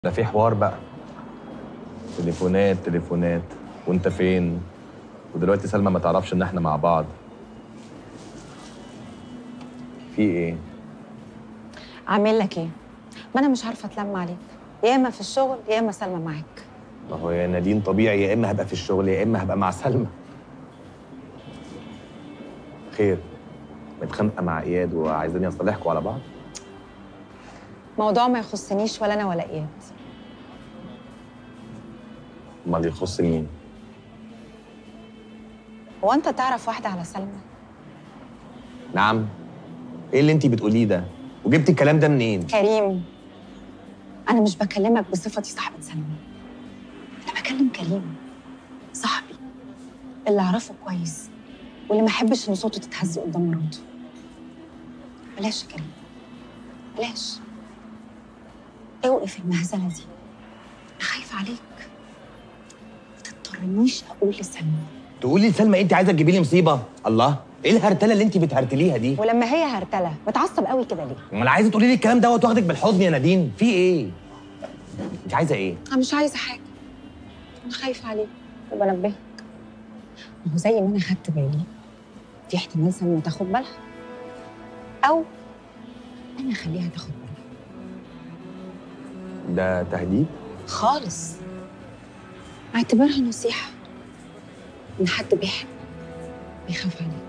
ده في حوار بقى تليفونات تليفونات وانت فين ودلوقتي سلمى ما تعرفش ان احنا مع بعض في ايه عامل لك ايه؟ ما انا مش عارفه اتلم عليك يا اما في الشغل يا اما سلمى معاك ما هو يا نادين طبيعي يا اما هبقى في الشغل يا اما هبقى مع سلمى خير متخانقه مع اياد وعايزين يصالحكوا على بعض موضوع ما يخصنيش ولا انا ولا اياد امال يخص مين هو انت تعرف واحده على سلمى نعم ايه اللي انت بتقوليه ده وجبتي الكلام ده منين كريم انا مش بكلمك بصفتي صاحبه سلمى انا بكلم كريم صاحبي اللي اعرفه كويس واللي ما احبش ان صوته تتهز قدام مراته بلاش يا كريم بلاش اوقف المهزله دي انا خايفه عليك ما تضطرنيش اقول لسلمى تقولي لسلمى انت عايزه تجيبي لي مصيبه الله ايه الهرتله اللي انت بتهرتليها دي ولما هي هرتله بتعصب قوي كده ليه ما انا عايزه تقولي لي الكلام دوت واخدك بالحضن يا نادين في ايه انت عايزه ايه انا مش عايزه حاجه انا خايفه عليك وبنبهك ما هو زي ما انا خدت بالي في احتمال سلمى تاخد بالها او انا اخليها تاخد بالها ده تهديد خالص اعتبرها نصيحه من حد بيحب بيخاف عليك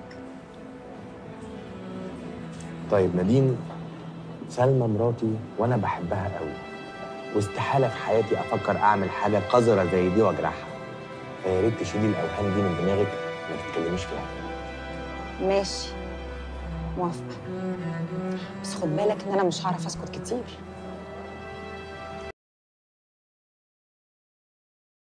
طيب نادين سلمى مراتي وانا بحبها قوي واستحاله في حياتي افكر اعمل حاجه قذره زي دي واجرحها فيا ريت تشيلي الاوهام دي من دماغك ما تتكلميش فيها ماشي موافقه بس خد بالك ان انا مش هعرف اسكت كتير